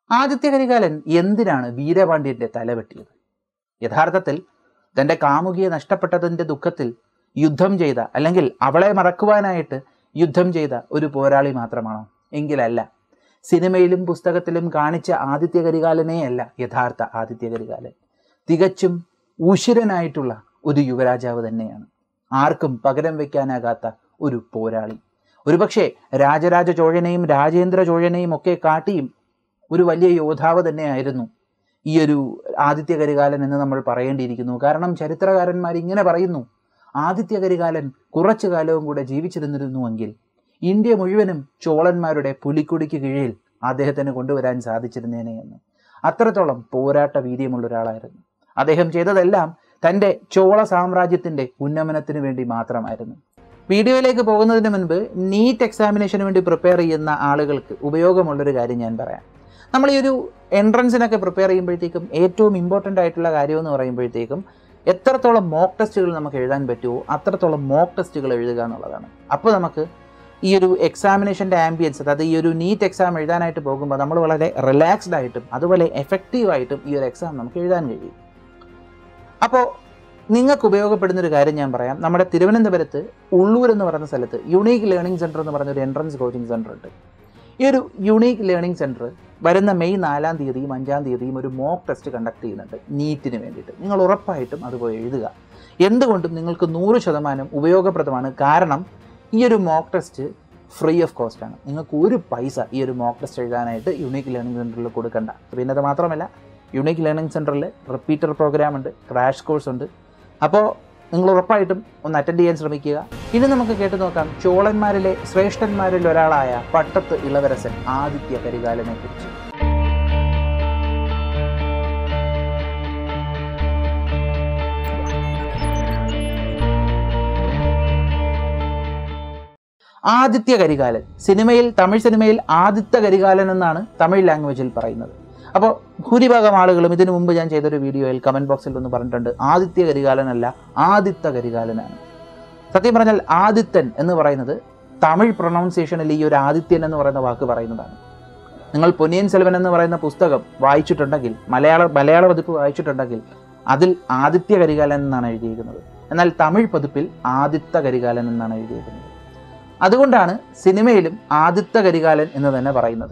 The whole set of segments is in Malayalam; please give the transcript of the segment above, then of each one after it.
ആദിത്യ കരികാലൻ എന്തിനാണ് വീരപാണ്ഡ്യന്റെ തല വെട്ടിയത് യഥാർത്ഥത്തിൽ തന്റെ കാമുകിയെ നഷ്ടപ്പെട്ടതിന്റെ ദുഃഖത്തിൽ യുദ്ധം ചെയ്ത അല്ലെങ്കിൽ അവളെ മറക്കുവാനായിട്ട് യുദ്ധം ചെയ്ത ഒരു പോരാളി മാത്രമാണോ എങ്കിലല്ല സിനിമയിലും പുസ്തകത്തിലും കാണിച്ച ആദിത്യ കരികാലനെയല്ല യഥാർത്ഥ ആദിത്യ കരികാലൻ തികച്ചും ഉശിരനായിട്ടുള്ള ഒരു യുവരാജാവ് തന്നെയാണ് ആർക്കും പകരം വയ്ക്കാനാകാത്ത ഒരു പോരാളി ഒരുപക്ഷെ രാജരാജ ചോഴനെയും രാജേന്ദ്ര ചോഴനെയും ഒക്കെ കാട്ടിയും ഒരു വലിയ യോദ്ധാവ് തന്നെയായിരുന്നു ഈ ഒരു ആദിത്യ കരികാലൻ എന്ന് നമ്മൾ പറയേണ്ടിയിരിക്കുന്നു കാരണം ചരിത്രകാരന്മാർ ഇങ്ങനെ പറയുന്നു ആദിത്യ കരികാലൻ കുറച്ചു കാലവും കൂടെ ജീവിച്ചിരുന്നിരുന്നുവെങ്കിൽ ഇന്ത്യ മുഴുവനും ചോളന്മാരുടെ പുലിക്കൊടിക്ക് കീഴിൽ അദ്ദേഹത്തിന് കൊണ്ടുവരാൻ സാധിച്ചിരുന്നേനെ എന്ന് അത്രത്തോളം പോരാട്ട വീര്യമുള്ള ഒരാളായിരുന്നു അദ്ദേഹം ചെയ്തതെല്ലാം തൻ്റെ ചോള സാമ്രാജ്യത്തിൻ്റെ ഉന്നമനത്തിന് വേണ്ടി മാത്രമായിരുന്നു വീഡിയോയിലേക്ക് പോകുന്നതിന് മുൻപ് നീറ്റ് എക്സാമിനേഷന് വേണ്ടി പ്രിപ്പയർ ചെയ്യുന്ന ആളുകൾക്ക് ഉപയോഗമുള്ളൊരു കാര്യം ഞാൻ പറയാം നമ്മൾ ഈ ഒരു എൻട്രൻസിനൊക്കെ പ്രിപ്പയർ ചെയ്യുമ്പോഴത്തേക്കും ഏറ്റവും ഇമ്പോർട്ടൻ്റ് ആയിട്ടുള്ള കാര്യം എന്ന് പറയുമ്പോഴത്തേക്കും എത്രത്തോളം മോക്ക് ടെസ്റ്റുകൾ നമുക്ക് എഴുതാൻ പറ്റുമോ അത്രത്തോളം മോക്ക് ടെസ്റ്റുകൾ എഴുതുക എന്നുള്ളതാണ് അപ്പോൾ നമുക്ക് ഈ ഒരു എക്സാമിനേഷൻ്റെ ആംബിയൻസ് അതായത് ഈ ഒരു നീറ്റ് എക്സാം എഴുതാനായിട്ട് പോകുമ്പോൾ നമ്മൾ വളരെ റിലാക്സ്ഡ് ആയിട്ടും അതുപോലെ എഫക്റ്റീവായിട്ടും ഈ ഒരു എക്സാം നമുക്ക് എഴുതാൻ കഴിയും അപ്പോൾ നിങ്ങൾക്ക് ഉപയോഗപ്പെടുന്ന ഒരു കാര്യം ഞാൻ പറയാം നമ്മുടെ തിരുവനന്തപുരത്ത് ഉള്ളൂർ എന്ന് പറയുന്ന സ്ഥലത്ത് യുണീക്ക് ലേണിംഗ് സെൻറ്റർ എന്ന് പറഞ്ഞ ഒരു എൻട്രൻസ് കോച്ചിങ് സെൻറ്റർ ഉണ്ട് ഈ ഒരു യുണീക്ക് ലേണിംഗ് സെൻറ്റർ വരുന്ന മെയ് നാലാം തീയതിയും അഞ്ചാം തീയതിയും ഒരു മോക്ക് ടെസ്റ്റ് കണ്ടക്ട് ചെയ്യുന്നുണ്ട് നീറ്റിന് വേണ്ടിയിട്ട് നിങ്ങൾ ഉറപ്പായിട്ടും അത് പോയി എഴുതുക എന്തുകൊണ്ടും നിങ്ങൾക്ക് നൂറ് ശതമാനം ഉപയോഗപ്രദമാണ് കാരണം ഈ ഒരു mock test free of cost ആണ് നിങ്ങൾക്ക് ഒരു പൈസ ഈ ഒരു മോക്ക് ടെസ്റ്റ് എഴുതാനായിട്ട് യുണീക്ക് ലേണിംഗ് സെൻറ്ററിൽ കൊടുക്കണ്ട പിന്നെ അത് മാത്രമല്ല യുണീക്ക് ലേണിംഗ് സെൻറ്ററിൽ റിപ്പീറ്റർ പ്രോഗ്രാം ഉണ്ട് ക്രാഷ് കോഴ്സ് ഉണ്ട് അപ്പോൾ നിങ്ങൾ ഉറപ്പായിട്ടും ഒന്ന് അറ്റൻഡ് ചെയ്യാൻ ശ്രമിക്കുക ഇനി നമുക്ക് കേട്ടു നോക്കാം ചോളന്മാരിലെ ശ്രേഷ്ഠന്മാരിൽ ഒരാളായ പട്ടത്ത് ഇളവരസൻ ആദിത്യ കരികാലനെ കുറിച്ച് ആദിത്യ കരികാലൻ സിനിമയിൽ തമിഴ് സിനിമയിൽ ആദിത്യ കരികാലൻ എന്നാണ് തമിഴ് ലാംഗ്വേജിൽ പറയുന്നത് അപ്പോൾ ഭൂരിഭാഗം ആളുകളും ഇതിനു മുമ്പ് ഞാൻ ചെയ്തൊരു വീഡിയോയിൽ കമൻറ്റ് ബോക്സിൽ ഒന്ന് പറഞ്ഞിട്ടുണ്ട് ആദിത്യ കരികാലനല്ല ആദിത്യ കരികാലനാണ് സത്യം പറഞ്ഞാൽ ആദിത്യൻ എന്ന് പറയുന്നത് തമിഴ് പ്രൊണൗൺസിയേഷനിൽ ഈ ഒരു ആദിത്യൻ എന്ന് പറയുന്ന വാക്ക് പറയുന്നതാണ് നിങ്ങൾ പൊന്നിയൻ സെൽവൻ എന്ന് പറയുന്ന പുസ്തകം വായിച്ചിട്ടുണ്ടെങ്കിൽ മലയാള മലയാള പതിപ്പ് വായിച്ചിട്ടുണ്ടെങ്കിൽ അതിൽ ആദിത്യ കരികാലൻ എന്നാണ് എഴുതിയിരിക്കുന്നത് എന്നാൽ തമിഴ് പതിപ്പിൽ ആദിത്യ കരികാലൻ എന്നാണ് എഴുതിയിരിക്കുന്നത് അതുകൊണ്ടാണ് സിനിമയിലും ആദിത്യ കരികാലൻ എന്ന് തന്നെ പറയുന്നത്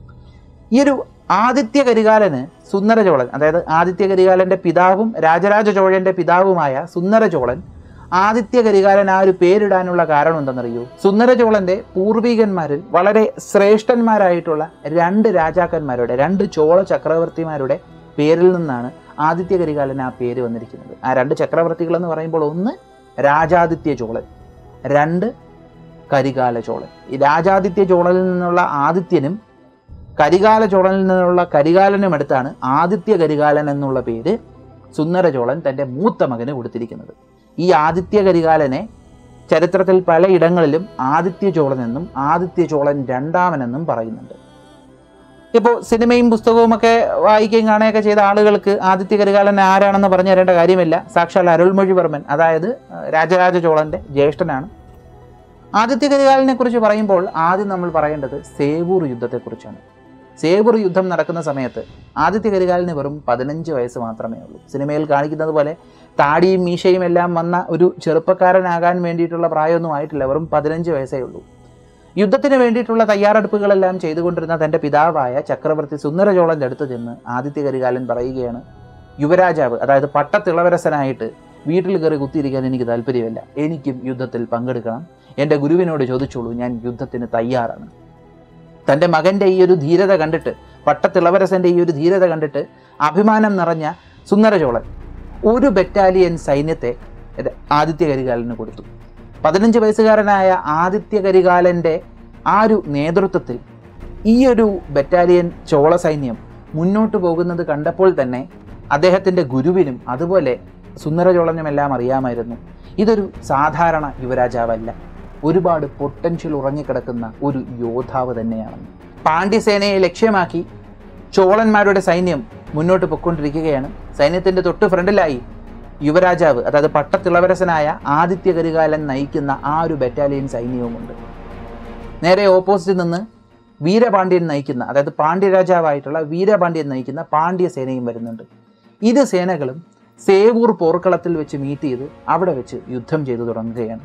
ഈ ഒരു ആദിത്യ കരികാലന് സുന്ദര ചോളൻ അതായത് ആദിത്യ കരികാലന്റെ പിതാവും രാജരാജ ചോഴന്റെ പിതാവുമായ സുന്ദര ചോളൻ ആദിത്യ കരികാലൻ ആ ഒരു പേരിടാനുള്ള കാരണം എന്തെന്നറിയോ സുന്ദര ചോളന്റെ പൂർവികന്മാരിൽ വളരെ ശ്രേഷ്ഠന്മാരായിട്ടുള്ള രണ്ട് രാജാക്കന്മാരുടെ രണ്ട് ചോള ചക്രവർത്തിമാരുടെ പേരിൽ നിന്നാണ് ആദിത്യ കരികാലൻ ആ പേര് വന്നിരിക്കുന്നത് ആ രണ്ട് ചക്രവർത്തികൾ എന്ന് പറയുമ്പോൾ ഒന്ന് രാജാദിത്യ ചോളൻ രണ്ട് കരികാല ചോളൻ ഈ രാജാദിത്യ ചോളനിൽ നിന്നുള്ള ആദിത്യനും കരികാല ചോളനിൽ നിന്നുള്ള കരികാലനും അടുത്താണ് ആദിത്യ കരികാലൻ എന്നുള്ള പേര് സുന്ദര ചോളൻ തൻ്റെ മൂത്ത മകന് കൊടുത്തിരിക്കുന്നത് ഈ ആദിത്യ കരികാലനെ ചരിത്രത്തിൽ പലയിടങ്ങളിലും ആദിത്യ ചോളൻ എന്നും ആദിത്യ ചോളൻ രണ്ടാമനെന്നും പറയുന്നുണ്ട് ഇപ്പോൾ സിനിമയും പുസ്തകവും ഒക്കെ വായിക്കുകയും കാണുകയൊക്കെ ചെയ്ത ആളുകൾക്ക് ആദിത്യ കരികാലൻ ആരാണെന്ന് പറഞ്ഞു തരേണ്ട കാര്യമില്ല സാക്ഷാൽ അരുൾമൊഴിവർമ്മൻ അതായത് രാജരാജ ചോളന്റെ ജ്യേഷ്ഠനാണ് ആദിത്യ കരികാലനെ കുറിച്ച് പറയുമ്പോൾ ആദ്യം നമ്മൾ പറയേണ്ടത് സേവൂർ യുദ്ധത്തെക്കുറിച്ചാണ് സേവൂർ യുദ്ധം നടക്കുന്ന സമയത്ത് ആദിത്യ കരികാലിന് വെറും പതിനഞ്ച് വയസ്സ് മാത്രമേ ഉള്ളൂ സിനിമയിൽ കാണിക്കുന്നത് പോലെ താടിയും മീശയും എല്ലാം വന്ന ഒരു ചെറുപ്പക്കാരനാകാൻ വേണ്ടിയിട്ടുള്ള പ്രായമൊന്നും ആയിട്ടില്ല വെറും പതിനഞ്ച് വയസ്സേ ഉള്ളൂ യുദ്ധത്തിന് വേണ്ടിയിട്ടുള്ള തയ്യാറെടുപ്പുകളെല്ലാം ചെയ്തുകൊണ്ടിരുന്ന തൻ്റെ പിതാവായ ചക്രവർത്തി സുന്ദരചോളൻ്റെ അടുത്ത് ചെന്ന് ആദിത്യ കരികാലൻ പറയുകയാണ് യുവരാജാവ് അതായത് പട്ടത്തിളവരസനായിട്ട് വീട്ടിൽ കയറി കുത്തിയിരിക്കാൻ എനിക്ക് താല്പര്യമില്ല എനിക്കും യുദ്ധത്തിൽ പങ്കെടുക്കണം എൻ്റെ ഗുരുവിനോട് ചോദിച്ചോളൂ ഞാൻ യുദ്ധത്തിന് തയ്യാറാണ് തൻ്റെ മകൻ്റെ ഈ ഒരു ധീരത കണ്ടിട്ട് പട്ടത്തിളവരസൻ്റെ ഈ ഒരു ധീരത കണ്ടിട്ട് അഭിമാനം നിറഞ്ഞ സുന്ദരചോളൻ ഒരു ബറ്റാലിയൻ സൈന്യത്തെ ആദിത്യ കരികാലന് കൊടുത്തു പതിനഞ്ച് വയസ്സുകാരനായ ആദിത്യ കരികാലൻ്റെ ആ ഒരു നേതൃത്വത്തിൽ ഈ ഒരു ബറ്റാലിയൻ ചോള സൈന്യം മുന്നോട്ട് പോകുന്നത് കണ്ടപ്പോൾ തന്നെ അദ്ദേഹത്തിൻ്റെ ഗുരുവിനും അതുപോലെ സുന്ദരചോളനുമെല്ലാം അറിയാമായിരുന്നു ഇതൊരു സാധാരണ യുവരാജാവല്ല ഒരുപാട് പൊട്ടൻഷ്യൽ ഉറങ്ങിക്കിടക്കുന്ന ഒരു യോദ്ധാവ് തന്നെയാണെന്ന് പാണ്ഡ്യസേനയെ ലക്ഷ്യമാക്കി ചോളന്മാരുടെ സൈന്യം മുന്നോട്ട് പൊയ്ക്കൊണ്ടിരിക്കുകയാണ് സൈന്യത്തിൻ്റെ തൊട്ട് ഫ്രണ്ടിലായി യുവരാജാവ് അതായത് പട്ടത്തിളവരസനായ ആദിത്യ കരികാലൻ നയിക്കുന്ന ആ ഒരു ബറ്റാലിയൻ സൈന്യവുമുണ്ട് നേരെ ഓപ്പോസിറ്റ് നിന്ന് വീരപാണ്ഡ്യൻ നയിക്കുന്ന അതായത് പാണ്ഡ്യരാജാവായിട്ടുള്ള വീരപാണ്ഡ്യൻ നയിക്കുന്ന പാണ്ഡ്യ സേനയും വരുന്നുണ്ട് ഇരു സേനകളും സേവൂർ പോർക്കളത്തിൽ വെച്ച് മീറ്റ് ചെയ്ത് അവിടെ വെച്ച് യുദ്ധം ചെയ്തു തുടങ്ങുകയാണ്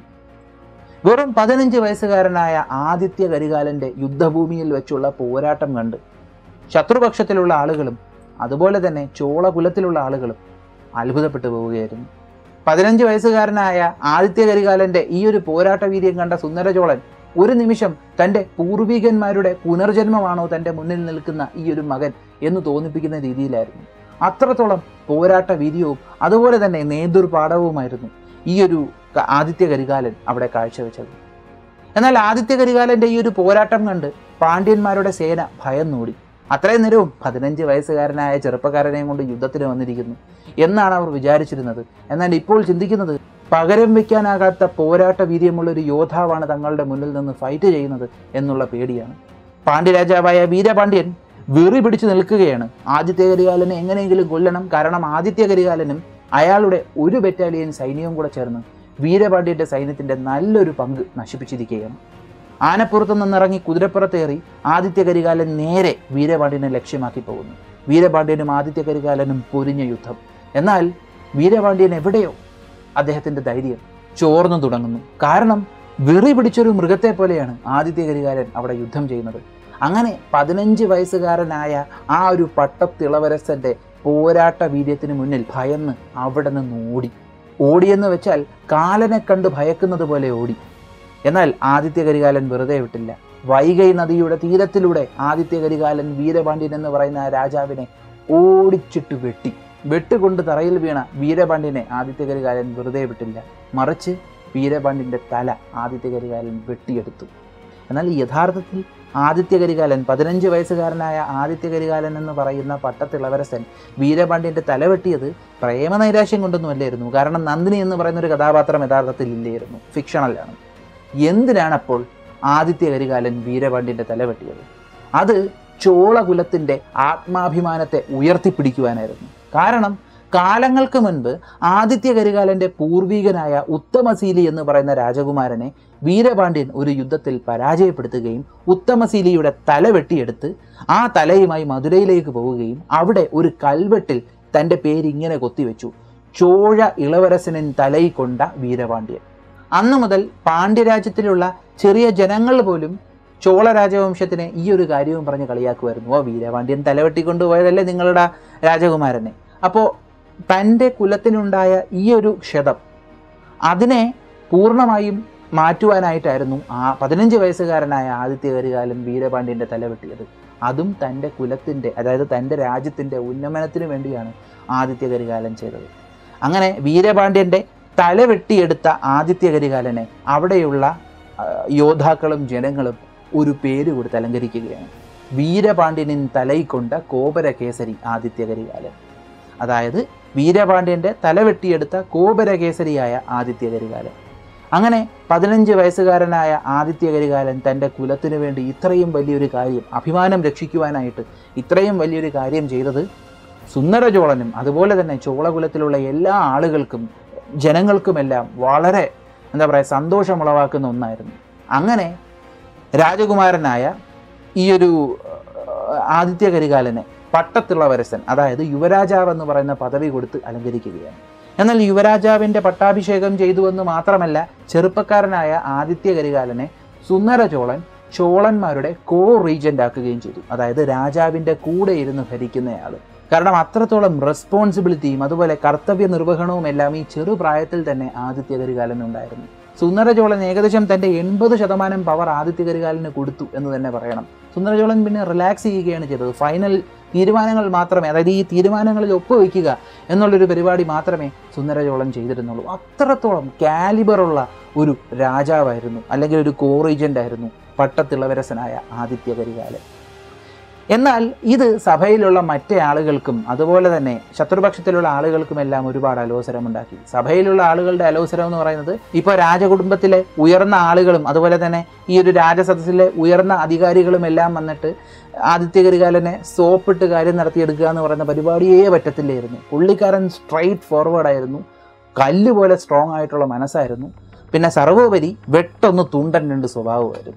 വെറും പതിനഞ്ച് വയസ്സുകാരനായ ആദിത്യ കരികാലന്റെ യുദ്ധഭൂമിയിൽ വെച്ചുള്ള പോരാട്ടം കണ്ട് ശത്രുപക്ഷത്തിലുള്ള ആളുകളും അതുപോലെ തന്നെ ചോളകുലത്തിലുള്ള ആളുകളും അത്ഭുതപ്പെട്ടു പോവുകയായിരുന്നു പതിനഞ്ച് വയസ്സുകാരനായ ആദിത്യ കരികാലന്റെ ഈ ഒരു പോരാട്ട വീര്യം കണ്ട സുന്ദരചോളൻ ഒരു നിമിഷം തൻ്റെ പൂർവികന്മാരുടെ പുനർജന്മമാണോ തൻ്റെ മുന്നിൽ നിൽക്കുന്ന ഈ ഒരു മകൻ എന്ന് തോന്നിപ്പിക്കുന്ന രീതിയിലായിരുന്നു അത്രത്തോളം പോരാട്ട വീര്യവും അതുപോലെ തന്നെ നേതൃപാഠവുമായിരുന്നു ഈ ഒരു ക- ആദിത്യ കരികാലൻ അവിടെ കാഴ്ചവെച്ചത് എന്നാൽ ആദിത്യ കരികാലന്റെ ഈ ഒരു പോരാട്ടം കണ്ട് പാണ്ഡ്യന്മാരുടെ സേന ഭയന്നോടി അത്രയും നേരവും പതിനഞ്ച് വയസ്സുകാരനായ ചെറുപ്പക്കാരനെയും കൊണ്ട് യുദ്ധത്തിന് വന്നിരിക്കുന്നു എന്നാണ് അവർ വിചാരിച്ചിരുന്നത് എന്നാൽ ഇപ്പോൾ ചിന്തിക്കുന്നത് പകരം വെക്കാനാകാത്ത പോരാട്ട വീര്യമുള്ള ഒരു യോദ്ധാവാണ് തങ്ങളുടെ മുന്നിൽ നിന്ന് ഫൈറ്റ് ചെയ്യുന്നത് എന്നുള്ള പേടിയാണ് പാണ്ഡ്യരാജാവായ വീരപാണ്ഡ്യൻ വെറി പിടിച്ചു നിൽക്കുകയാണ് ആദിത്യ കരികാലനെ എങ്ങനെയെങ്കിലും കൊല്ലണം കാരണം ആദിത്യ കരികാലനും അയാളുടെ ഒരു ബറ്റാലിയൻ സൈന്യവും കൂടെ ചേർന്ന് വീരപാണ്ഡ്യന്റെ സൈന്യത്തിന്റെ നല്ലൊരു പങ്ക് നശിപ്പിച്ചിരിക്കുകയാണ് ആനപ്പുറത്തു നിന്നിറങ്ങി കുതിരപ്പുറത്തേറി ആദിത്യ കരികാലൻ നേരെ വീരപാണ്ഡ്യനെ ലക്ഷ്യമാക്കി പോകുന്നു വീരപാണ്ഡ്യനും ആദിത്യ കരികാലനും പൊരിഞ്ഞ യുദ്ധം എന്നാൽ വീരപാണ്ഡ്യൻ എവിടെയോ അദ്ദേഹത്തിന്റെ ധൈര്യം ചോർന്നു തുടങ്ങുന്നു കാരണം വെറി പിടിച്ചൊരു മൃഗത്തെ പോലെയാണ് ആദിത്യ കരികാലൻ അവിടെ യുദ്ധം ചെയ്യുന്നത് അങ്ങനെ പതിനഞ്ച് വയസ്സുകാരനായ ആ ഒരു പട്ടത്തിളവരസന്റെ പോരാട്ട വീര്യത്തിന് മുന്നിൽ ഭയന്ന് അവിടെ നിന്ന് ഓടി ഓടിയെന്ന് വെച്ചാൽ കാലനെ കണ്ട് ഭയക്കുന്നത് പോലെ ഓടി എന്നാൽ ആദിത്യ കരികാലൻ വെറുതെ വിട്ടില്ല വൈഗൈ നദിയുടെ തീരത്തിലൂടെ ആദിത്യ കരികാലൻ വീരപാണ്ഡ്യൻ എന്ന് പറയുന്ന ആ രാജാവിനെ ഓടിച്ചിട്ട് വെട്ടി വെട്ടുകൊണ്ട് തറയിൽ വീണ വീരപാണ്ഡ്യനെ ആദിത്യ കരികാലൻ വെറുതെ വിട്ടില്ല മറിച്ച് വീരപാണ്ഡ്യന്റെ തല ആദിത്യ കരികാലൻ വെട്ടിയെടുത്തു എന്നാൽ യഥാർത്ഥത്തിൽ ആദിത്യ കരികാലൻ പതിനഞ്ച് വയസ്സുകാരനായ ആദിത്യ കരികാലൻ എന്ന് പറയുന്ന പട്ടത്തിളവരസൻ വീരപാണ്ഡ്യന്റെ തല വെട്ടിയത് പ്രേമനൈരാശ്യം കൊണ്ടൊന്നുമല്ലായിരുന്നു കാരണം നന്ദിനി എന്ന് പറയുന്ന ഒരു കഥാപാത്രം യഥാർത്ഥത്തിൽ ഇല്ലായിരുന്നു ഫിക്ഷണലാണ് എന്തിനാണ് അപ്പോൾ ആദിത്യ കരികാലൻ വീരപാണ്ഡ്യന്റെ തല വെട്ടിയത് അത് ചോളകുലത്തിന്റെ ആത്മാഭിമാനത്തെ ഉയർത്തിപ്പിടിക്കുവാനായിരുന്നു കാരണം കാലങ്ങൾക്ക് മുൻപ് ആദിത്യ കരികാലന്റെ പൂർവികനായ ഉത്തമശീലി എന്ന് പറയുന്ന രാജകുമാരനെ വീരപാണ്ഡ്യൻ ഒരു യുദ്ധത്തിൽ പരാജയപ്പെടുത്തുകയും ഉത്തമശീലിയുടെ തല വെട്ടിയെടുത്ത് ആ തലയുമായി മധുരയിലേക്ക് പോവുകയും അവിടെ ഒരു കൽവെട്ടിൽ തൻ്റെ പേരിങ്ങനെ കൊത്തിവെച്ചു ചോഴ ഇളവരസനിൻ തലയി കൊണ്ട വീരപാണ്ഡ്യൻ അന്നു മുതൽ പാണ്ഡ്യരാജ്യത്തിലുള്ള ചെറിയ ജനങ്ങൾ പോലും ചോള രാജവംശത്തിനെ ഈ ഒരു കാര്യവും പറഞ്ഞ് കളിയാക്കുമായിരുന്നു ഓ വീരപാണ്ഡ്യൻ തലവെട്ടിക്കൊണ്ടുപോയതല്ലേ നിങ്ങളുടെ രാജകുമാരനെ അപ്പോൾ തൻ്റെ കുലത്തിനുണ്ടായ ഈ ഒരു ക്ഷതം അതിനെ പൂർണ്ണമായും മാറ്റുവാനായിട്ടായിരുന്നു ആ പതിനഞ്ച് വയസ്സുകാരനായ ആദിത്യ കരികാലൻ വീരപാണ്ഡ്യൻ്റെ തല വെട്ടിയത് അതും തൻ്റെ കുലത്തിൻ്റെ അതായത് തൻ്റെ രാജ്യത്തിൻ്റെ ഉന്നമനത്തിന് വേണ്ടിയാണ് ആദിത്യ കരികാലൻ ചെയ്തത് അങ്ങനെ വീരപാണ്ഡ്യൻ്റെ തല വെട്ടിയെടുത്ത ആദിത്യ കരികാലനെ അവിടെയുള്ള ആ, യോദ്ധാക്കളും ജനങ്ങളും ഒരു പേര് കൊടുത്ത് അലങ്കരിക്കുകയാണ് വീരപാണ്ഡ്യനിൻ തലയിക്കൊണ്ട കോപരകേസരി ആദിത്യ കരികാലൻ അതായത് വീരപാണ്ഡ്യന്റെ തല വെട്ടിയെടുത്ത കോപരകേസരിയായ ആദിത്യ കരികാലൻ അങ്ങനെ പതിനഞ്ച് വയസ്സുകാരനായ ആദിത്യ കരികാലൻ തൻ്റെ കുലത്തിനു വേണ്ടി ഇത്രയും വലിയൊരു കാര്യം അഭിമാനം രക്ഷിക്കുവാനായിട്ട് ഇത്രയും വലിയൊരു കാര്യം ചെയ്തത് സുന്ദരചോളനും അതുപോലെ തന്നെ ചോളകുലത്തിലുള്ള എല്ലാ ആളുകൾക്കും ജനങ്ങൾക്കുമെല്ലാം വളരെ എന്താ പറയുക സന്തോഷമുളവാക്കുന്ന ഒന്നായിരുന്നു അങ്ങനെ രാജകുമാരനായ ഈ ഒരു ആ, ആദിത്യ കരികാലനെ പട്ടത്തിളവരസൻ അതായത് യുവരാജാവ് എന്ന് പറയുന്ന പദവി കൊടുത്ത് അലങ്കരിക്കുകയാണ് എന്നാൽ യുവരാജാവിൻ്റെ പട്ടാഭിഷേകം ചെയ്തുവെന്ന് മാത്രമല്ല ചെറുപ്പക്കാരനായ ആദിത്യ കരികാലനെ സുന്ദരചോളൻ ചോളന്മാരുടെ കോ റീജൻ്റ് ആക്കുകയും ചെയ്തു അതായത് രാജാവിൻ്റെ കൂടെ ഇരുന്ന് ഭരിക്കുന്നയാൾ കാരണം അത്രത്തോളം റെസ്പോൺസിബിലിറ്റിയും അതുപോലെ കർത്തവ്യ നിർവഹണവും എല്ലാം ഈ ചെറുപ്രായത്തിൽ തന്നെ ആദിത്യ കരികാലനുണ്ടായിരുന്നു സുന്ദരചോളൻ ഏകദേശം തൻ്റെ എൺപത് ശതമാനം പവർ ആദിത്യ കരികാലന് കൊടുത്തു എന്ന് തന്നെ പറയണം സുന്ദരചോളൻ പിന്നെ റിലാക്സ് ചെയ്യുകയാണ് ചെയ്തത് ഫൈനൽ തീരുമാനങ്ങൾ മാത്രമേ അതായത് ഈ തീരുമാനങ്ങളിൽ ഒപ്പുവെക്കുക എന്നുള്ളൊരു പരിപാടി മാത്രമേ സുന്ദരചോളൻ ചെയ്തിരുന്നുള്ളൂ അത്രത്തോളം കാലിബറുള്ള ഒരു രാജാവായിരുന്നു അല്ലെങ്കിൽ ഒരു കോറീജൻ്റ് ആയിരുന്നു പട്ടത്തിളവരസനായ ആദിത്യ കരികാലൻ എന്നാൽ ഇത് സഭയിലുള്ള മറ്റേ ആളുകൾക്കും അതുപോലെ തന്നെ ശത്രുപക്ഷത്തിലുള്ള ആളുകൾക്കുമെല്ലാം ഒരുപാട് അലോസരമുണ്ടാക്കി സഭയിലുള്ള ആളുകളുടെ അലോസരം എന്ന് പറയുന്നത് ഇപ്പോൾ രാജകുടുംബത്തിലെ ഉയർന്ന ആളുകളും അതുപോലെ തന്നെ ഈ ഒരു രാജസദസ്സിലെ ഉയർന്ന അധികാരികളും എല്ലാം വന്നിട്ട് ആദിത്യ കരികാലനെ സോപ്പിട്ട് കാര്യം നടത്തിയെടുക്കുക എന്ന് പറയുന്ന പരിപാടിയേ പറ്റത്തില്ലായിരുന്നു പുള്ളിക്കാരൻ സ്ട്രൈറ്റ് ഫോർവേഡ് ആയിരുന്നു കല്ല് പോലെ സ്ട്രോങ് ആയിട്ടുള്ള മനസ്സായിരുന്നു പിന്നെ സർവോപരി വെട്ടൊന്ന് തുണ്ടൻ രണ്ട് സ്വഭാവമായിരുന്നു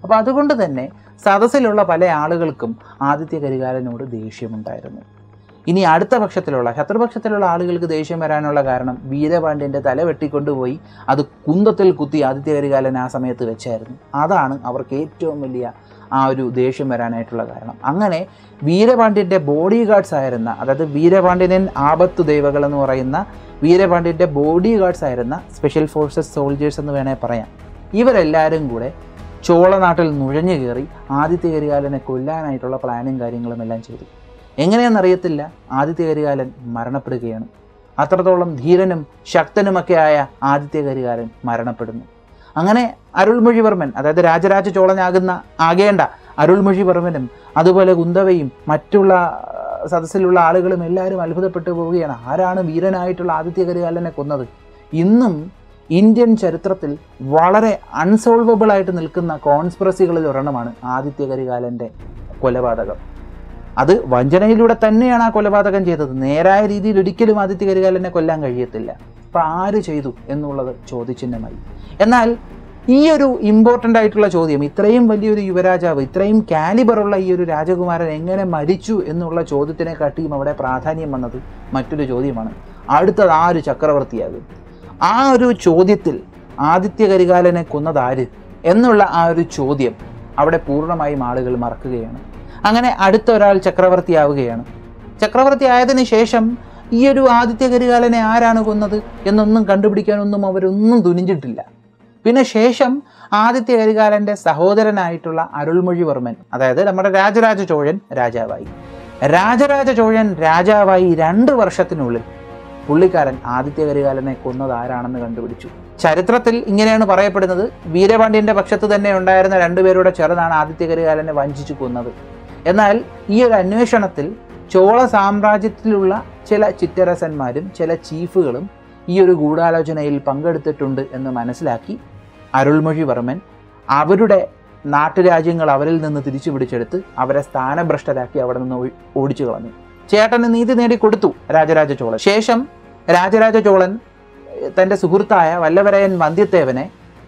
അപ്പോൾ അതുകൊണ്ട് തന്നെ സദസ്സിലുള്ള പല ആളുകൾക്കും ആദിത്യ കരികാലനോട് ദേഷ്യമുണ്ടായിരുന്നു ഇനി അടുത്ത പക്ഷത്തിലുള്ള ശത്രുപക്ഷത്തിലുള്ള ആളുകൾക്ക് ദേഷ്യം വരാനുള്ള കാരണം വീരപാണ്ഡ്യൻ്റെ തല വെട്ടിക്കൊണ്ടുപോയി അത് കുന്തത്തിൽ കുത്തി ആദിത്യ കരികാലൻ ആ സമയത്ത് വെച്ചായിരുന്നു അതാണ് അവർക്ക് ഏറ്റവും വലിയ ആ ഒരു ദേഷ്യം വരാനായിട്ടുള്ള കാരണം അങ്ങനെ വീരപാണ്ഡ്യൻ്റെ ബോഡി ഗാർഡ്സ് ആയിരുന്ന അതായത് വീരപാണ്ഡ്യനൻ ആപത്തു ദൈവകൾ എന്ന് പറയുന്ന വീരപാണ്ഡ്യൻ്റെ ബോഡി ഗാർഡ്സ് ആയിരുന്ന സ്പെഷ്യൽ ഫോഴ്സസ് സോൾജേഴ്സ് എന്ന് വേണേൽ പറയാം ഇവരെല്ലാവരും കൂടെ ചോളനാട്ടിൽ നുഴഞ്ഞു കയറി ആദിത്യ കരികാലനെ കൊല്ലാനായിട്ടുള്ള പ്ലാനും കാര്യങ്ങളും എല്ലാം ചെയ്തു എങ്ങനെയെന്നറിയത്തില്ല ആദിത്യ കരികാലൻ മരണപ്പെടുകയാണ് അത്രത്തോളം ധീരനും ശക്തനുമൊക്കെ ആയ ആദിത്യ കരികാലൻ മരണപ്പെടുന്നു അങ്ങനെ അരുൾമൊഴിവർമ്മൻ അതായത് രാജരാജ ചോളനാകുന്ന ആകേണ്ട അരുൾമൊഴിവർമ്മനും അതുപോലെ കുന്തവയും മറ്റുള്ള ആ, സദസ്സിലുള്ള ആളുകളും എല്ലാവരും അത്ഭുതപ്പെട്ടു പോവുകയാണ് ആരാണ് വീരനായിട്ടുള്ള ആദിത്യ കരികാലനെ കൊന്നത് ഇന്നും ഇന്ത്യൻ ചരിത്രത്തിൽ വളരെ അൺസോൾവബിൾ ആയിട്ട് നിൽക്കുന്ന കോൺസ്പിറസികളിൽ ഒരെണ്ണമാണ് ആദിത്യ കരികാലൻ്റെ കൊലപാതകം അത് വഞ്ചനയിലൂടെ തന്നെയാണ് ആ കൊലപാതകം ചെയ്തത് നേരായ രീതിയിൽ ഒരിക്കലും ആദിത്യ കരികാലനെ കൊല്ലാൻ കഴിയത്തില്ല അപ്പം ആര് ചെയ്തു എന്നുള്ളത് ചോദ്യചിഹ്നമായി എന്നാൽ ഈ ഒരു ഇമ്പോർട്ടൻ്റ് ആയിട്ടുള്ള ചോദ്യം ഇത്രയും വലിയൊരു യുവരാജാവ് ഇത്രയും കാലിബറുള്ള ഈ ഒരു രാജകുമാരൻ എങ്ങനെ മരിച്ചു എന്നുള്ള ചോദ്യത്തിനെ കാട്ടിയും അവിടെ പ്രാധാന്യം വന്നത് മറ്റൊരു ചോദ്യമാണ് അടുത്തത് ആര് ചക്രവർത്തിയാകും ആ ഒരു ചോദ്യത്തിൽ ആദിത്യ കരികാലനെ കൊന്നത് ആര് എന്നുള്ള ആ ഒരു ചോദ്യം അവിടെ പൂർണ്ണമായും ആളുകൾ മറക്കുകയാണ് അങ്ങനെ അടുത്ത ഒരാൾ ചക്രവർത്തിയാവുകയാണ് ചക്രവർത്തി ആയതിനു ശേഷം ഈ ഒരു ആദിത്യ കരികാലനെ ആരാണ് കൊന്നത് എന്നൊന്നും കണ്ടുപിടിക്കാനൊന്നും അവരൊന്നും തുനിഞ്ഞിട്ടില്ല പിന്നെ ശേഷം ആദിത്യ കരികാലൻ്റെ സഹോദരനായിട്ടുള്ള അരുൾമൊഴിവർമ്മൻ അതായത് നമ്മുടെ രാജരാജ ചോഴൻ രാജാവായി രാജരാജ ചോഴൻ രാജാവായി രണ്ട് വർഷത്തിനുള്ളിൽ പുള്ളിക്കാരൻ ആദിത്യ കരികാലനെ കൊന്നത് ആരാണെന്ന് കണ്ടുപിടിച്ചു ചരിത്രത്തിൽ ഇങ്ങനെയാണ് പറയപ്പെടുന്നത് വീരപാണ്ഡ്യന്റെ പക്ഷത്ത് തന്നെ ഉണ്ടായിരുന്ന രണ്ടുപേരുടെ ചെറുതാണ് ആദിത്യ കരികാലനെ വഞ്ചിച്ചു കൊന്നത് എന്നാൽ ഈ ഒരു അന്വേഷണത്തിൽ ചോള സാമ്രാജ്യത്തിലുള്ള ചില ചിറ്റരസന്മാരും ചില ചീഫുകളും ഈ ഒരു ഗൂഢാലോചനയിൽ പങ്കെടുത്തിട്ടുണ്ട് എന്ന് മനസ്സിലാക്കി അരുൾമൊഴിവർമ്മൻ അവരുടെ നാട്ടുരാജ്യങ്ങൾ അവരിൽ നിന്ന് തിരിച്ചു പിടിച്ചെടുത്ത് അവരെ സ്ഥാനഭ്രഷ്ടരാക്കി അവിടെ നിന്ന് ഒഴി- ഓടിച്ചു കളഞ്ഞു ചേട്ടന് നീതി നേടി കൊടുത്തു രാജരാജ ചോളൻ ശേഷം രാജരാജ ചോളൻ ഏഹ്, തൻ്റെ സുഹൃത്തായ വല്ലവരയൻ വന്ധ്യത്തേവനെ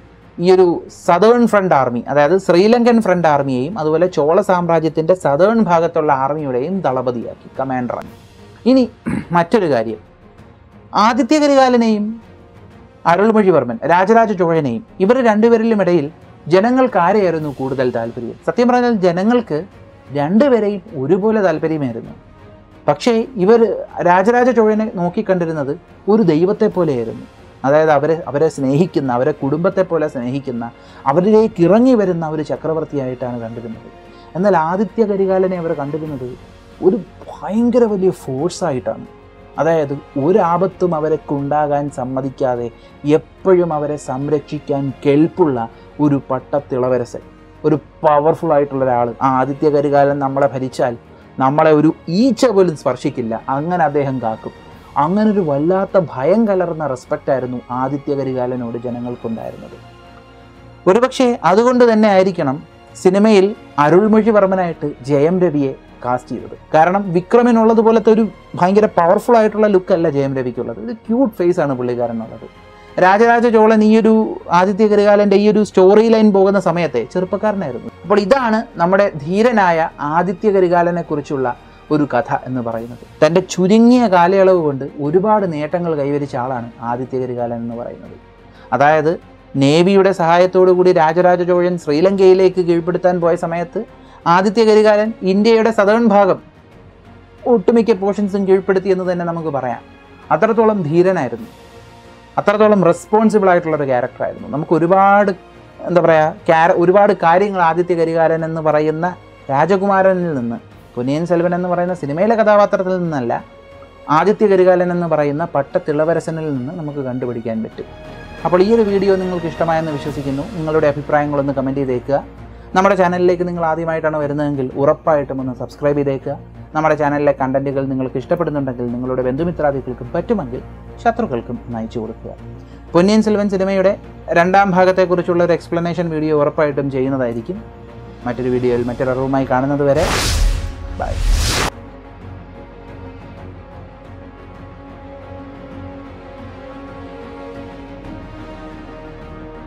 ഈ ഒരു സദേൺ ഫ്രണ്ട് ആർമി അതായത് ശ്രീലങ്കൻ ഫ്രണ്ട് ആർമിയെയും അതുപോലെ ചോള സാമ്രാജ്യത്തിൻ്റെ സദേൺ ഭാഗത്തുള്ള ആർമിയുടെയും ദളപതിയാക്കി കമാൻഡറാക്കി ഇനി മറ്റൊരു കാര്യം ആദിത്യ കരികാലനെയും അരുൾമൊഴിവർമ്മൻ രാജരാജ ചോഴനെയും ഇവർ രണ്ടുപേരിലും ഇടയിൽ ജനങ്ങൾക്ക് ആരെയായിരുന്നു കൂടുതൽ താല്പര്യം സത്യം പറഞ്ഞാൽ ജനങ്ങൾക്ക് രണ്ടുപേരെയും ഒരുപോലെ താല്പര്യമായിരുന്നു പക്ഷേ ഇവർ രാജരാജ ചോഴനെ നോക്കിക്കണ്ടിരുന്നത് ഒരു ദൈവത്തെ പോലെയായിരുന്നു അതായത് അവരെ അവരെ സ്നേഹിക്കുന്ന അവരെ കുടുംബത്തെ പോലെ സ്നേഹിക്കുന്ന അവരിലേക്ക് ഇറങ്ങി വരുന്ന ഒരു ചക്രവർത്തിയായിട്ടാണ് കണ്ടിരുന്നത് എന്നാൽ ആദിത്യ കരികാലനെ അവർ കണ്ടിരുന്നത് ഒരു ഭയങ്കര വലിയ ഫോഴ്സായിട്ടാണ് അതായത് ഒരാപത്തും അവരൊക്കെ സമ്മതിക്കാതെ എപ്പോഴും അവരെ സംരക്ഷിക്കാൻ കെൽപ്പുള്ള ഒരു പട്ടത്തിളവരസൻ ഒരു പവർഫുൾ ആയിട്ടുള്ള ഒരാൾ ആ ആദിത്യ കരികാലൻ നമ്മളെ ഭരിച്ചാൽ നമ്മളെ ഒരു ഈച്ച പോലും സ്പർശിക്കില്ല അങ്ങനെ അദ്ദേഹം കാക്കും അങ്ങനെ ഒരു വല്ലാത്ത ഭയം കലർന്ന റെസ്പെക്റ്റ് ആയിരുന്നു ആദിത്യ കരികാലനോട് ജനങ്ങൾക്കുണ്ടായിരുന്നത് ഒരുപക്ഷെ അതുകൊണ്ട് തന്നെ ആയിരിക്കണം സിനിമയിൽ അരുൾമൊഴിവർമ്മനായിട്ട് ജയം രവിയെ കാസ്റ്റ് ചെയ്തത് കാരണം വിക്രമിനുള്ളതുപോലത്തെ ഒരു ഭയങ്കര പവർഫുൾ ആയിട്ടുള്ള ലുക്കല്ല ജയം രവിക്കുള്ളത് ഒരു ക്യൂട്ട് ഫേസ് ആണ് പുള്ളിക്കാരനുള്ളത് രാജരാജ ചോളൻ ഈ ഒരു ആദിത്യ കരികാലൻ്റെ ഈ ഒരു സ്റ്റോറി ലൈൻ പോകുന്ന സമയത്തെ ചെറുപ്പക്കാരനായിരുന്നു അപ്പോൾ ഇതാണ് നമ്മുടെ ധീരനായ ആദിത്യ കരികാലനെ കുറിച്ചുള്ള ഒരു കഥ എന്ന് പറയുന്നത് തൻ്റെ ചുരുങ്ങിയ കാലയളവ് കൊണ്ട് ഒരുപാട് നേട്ടങ്ങൾ കൈവരിച്ച ആളാണ് ആദിത്യ കരികാലൻ എന്ന് പറയുന്നത് അതായത് നേവിയുടെ സഹായത്തോടു കൂടി രാജരാജ ചോഴൻ ശ്രീലങ്കയിലേക്ക് കീഴ്പ്പെടുത്താൻ പോയ സമയത്ത് ആദിത്യ കരികാലൻ ഇന്ത്യയുടെ സദേൺ ഭാഗം ഒട്ടുമിക്ക പോർഷൻസും കീഴ്പ്പെടുത്തി എന്ന് തന്നെ നമുക്ക് പറയാം അത്രത്തോളം ധീരനായിരുന്നു അത്രത്തോളം റെസ്പോൺസിബിൾ ആയിട്ടുള്ള ഒരു ക്യാരക്ടറായിരുന്നു നമുക്ക് ഒരുപാട് എന്താ പറയുക ക്യാര ഒരുപാട് കാര്യങ്ങൾ ആദിത്യ കരികാലൻ എന്ന് പറയുന്ന രാജകുമാരനിൽ നിന്ന് പൊന്നിയൻ സെൽവൻ എന്ന് പറയുന്ന സിനിമയിലെ കഥാപാത്രത്തിൽ നിന്നല്ല ആദിത്യ കരികാലൻ എന്ന് പറയുന്ന പട്ടത്തിളവരസനിൽ നിന്ന് നമുക്ക് കണ്ടുപിടിക്കാൻ പറ്റും അപ്പോൾ ഈ ഒരു വീഡിയോ നിങ്ങൾക്ക് ഇഷ്ടമായെന്ന് വിശ്വസിക്കുന്നു നിങ്ങളുടെ അഭിപ്രായങ്ങളൊന്ന് കമൻറ്റ് ചെയ്തേക്കുക നമ്മുടെ ചാനലിലേക്ക് നിങ്ങൾ ആദ്യമായിട്ടാണ് വരുന്നതെങ്കിൽ ഉറപ്പായിട്ടും ഒന്ന് സബ്സ്ക്രൈബ് ചെയ്തേക്കുക നമ്മുടെ ചാനലിലെ കണ്ടന്റുകൾ നിങ്ങൾക്ക് ഇഷ്ടപ്പെടുന്നുണ്ടെങ്കിൽ നിങ്ങളുടെ ബന്ധുമിത്രാദികൾക്കും പറ്റുമെങ്കിൽ ശത്രുക്കൾക്കും നയിച്ചു കൊടുക്കുക പൊന്നിയൻ സെൽവൻ സിനിമയുടെ രണ്ടാം ഭാഗത്തെക്കുറിച്ചുള്ള ഒരു എക്സ്പ്ലനേഷൻ വീഡിയോ ഉറപ്പായിട്ടും ചെയ്യുന്നതായിരിക്കും മറ്റൊരു വീഡിയോയിൽ മറ്റൊരു അറിവുമായി കാണുന്നത് വരെ ബൈ